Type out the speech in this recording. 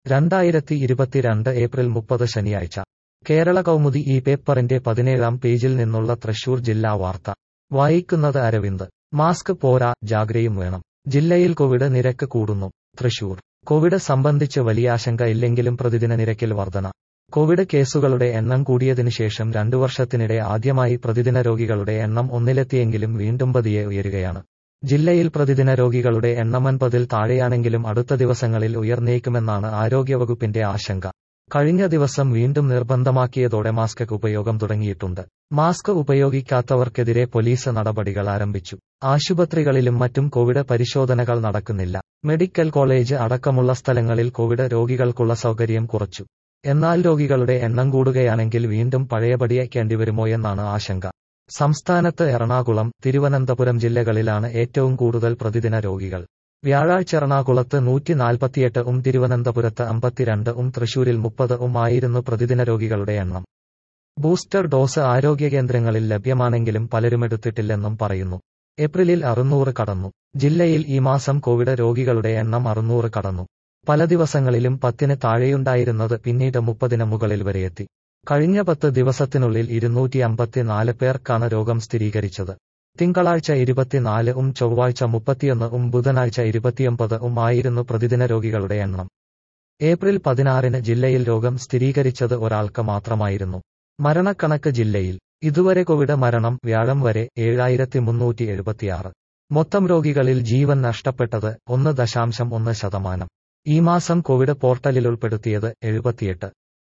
രണ്ടായിരത്തി ഇരുപത്തിരണ്ട് ഏപ്രിൽ മുപ്പത് ശനിയാഴ്ച കേരള കൗമുദി ഈ പേപ്പറിന്റെ പതിനേഴാം പേജിൽ നിന്നുള്ള തൃശൂർ ജില്ലാ വാർത്ത വായിക്കുന്നത് അരവിന്ദ് മാസ്ക് പോരാ ജാഗ്രയും വേണം ജില്ലയിൽ കോവിഡ് നിരക്ക് കൂടുന്നു തൃശൂർ കോവിഡ് സംബന്ധിച്ച് വലിയ ആശങ്ക ഇല്ലെങ്കിലും പ്രതിദിന നിരക്കിൽ വർധന കോവിഡ് കേസുകളുടെ എണ്ണം കൂടിയതിനു ശേഷം രണ്ടു വർഷത്തിനിടെ ആദ്യമായി പ്രതിദിന രോഗികളുടെ എണ്ണം ഒന്നിലെത്തിയെങ്കിലും വീണ്ടും പതിയെ ഉയരുകയാണ് ജില്ലയിൽ പ്രതിദിന രോഗികളുടെ എണ്ണം അൻപതിൽ താഴെയാണെങ്കിലും അടുത്ത ദിവസങ്ങളിൽ ഉയർന്നേക്കുമെന്നാണ് ആരോഗ്യവകുപ്പിന്റെ ആശങ്ക കഴിഞ്ഞ ദിവസം വീണ്ടും നിർബന്ധമാക്കിയതോടെ മാസ്ക് ഉപയോഗം തുടങ്ങിയിട്ടുണ്ട് മാസ്ക് ഉപയോഗിക്കാത്തവർക്കെതിരെ പോലീസ് നടപടികൾ ആരംഭിച്ചു ആശുപത്രികളിലും മറ്റും കോവിഡ് പരിശോധനകൾ നടക്കുന്നില്ല മെഡിക്കൽ കോളേജ് അടക്കമുള്ള സ്ഥലങ്ങളിൽ കോവിഡ് രോഗികൾക്കുള്ള സൗകര്യം കുറച്ചു എന്നാൽ രോഗികളുടെ എണ്ണം കൂടുകയാണെങ്കിൽ വീണ്ടും പഴയപടിയേക്കേണ്ടിവരുമോയെന്നാണ് ആശങ്ക സംസ്ഥാനത്ത് എറണാകുളം തിരുവനന്തപുരം ജില്ലകളിലാണ് ഏറ്റവും കൂടുതൽ പ്രതിദിന രോഗികൾ വ്യാഴാഴ്ച എറണാകുളത്ത് നൂറ്റി നാൽപ്പത്തിയെട്ട് ഉം തിരുവനന്തപുരത്ത് അമ്പത്തിരണ്ട് ഉം തൃശൂരിൽ മുപ്പത് ഉം ആയിരുന്നു പ്രതിദിന രോഗികളുടെ എണ്ണം ബൂസ്റ്റർ ഡോസ് ആരോഗ്യകേന്ദ്രങ്ങളിൽ ലഭ്യമാണെങ്കിലും പലരും എടുത്തിട്ടില്ലെന്നും പറയുന്നു ഏപ്രിലിൽ അറുന്നൂറ് കടന്നു ജില്ലയിൽ ഈ മാസം കോവിഡ് രോഗികളുടെ എണ്ണം അറുന്നൂറ് കടന്നു പല ദിവസങ്ങളിലും പത്തിന് താഴെയുണ്ടായിരുന്നത് പിന്നീട് മുപ്പതിന് മുകളിൽ വരെയെത്തി കഴിഞ്ഞ പത്ത് ദിവസത്തിനുള്ളിൽ ഇരുന്നൂറ്റി അമ്പത്തിനാല് പേർക്കാണ് രോഗം സ്ഥിരീകരിച്ചത് തിങ്കളാഴ്ച ഇരുപത്തിനാല് ഉം ചൊവ്വാഴ്ച മുപ്പത്തിയൊന്ന് ഉം ബുധനാഴ്ച ഇരുപത്തിയൊമ്പത് ഉം ആയിരുന്നു പ്രതിദിന രോഗികളുടെ എണ്ണം ഏപ്രിൽ പതിനാറിന് ജില്ലയിൽ രോഗം സ്ഥിരീകരിച്ചത് ഒരാൾക്ക് മാത്രമായിരുന്നു മരണക്കണക്ക് ജില്ലയിൽ ഇതുവരെ കോവിഡ് മരണം വ്യാഴം വരെ ഏഴായിരത്തി മുന്നൂറ്റി എഴുപത്തിയാറ് മൊത്തം രോഗികളിൽ ജീവൻ നഷ്ടപ്പെട്ടത് ഒന്ന് ദശാംശം ഒന്ന് ശതമാനം ഈ മാസം കോവിഡ് പോർട്ടലിൽ ഉൾപ്പെടുത്തിയത് എഴുപത്തിയെട്ട്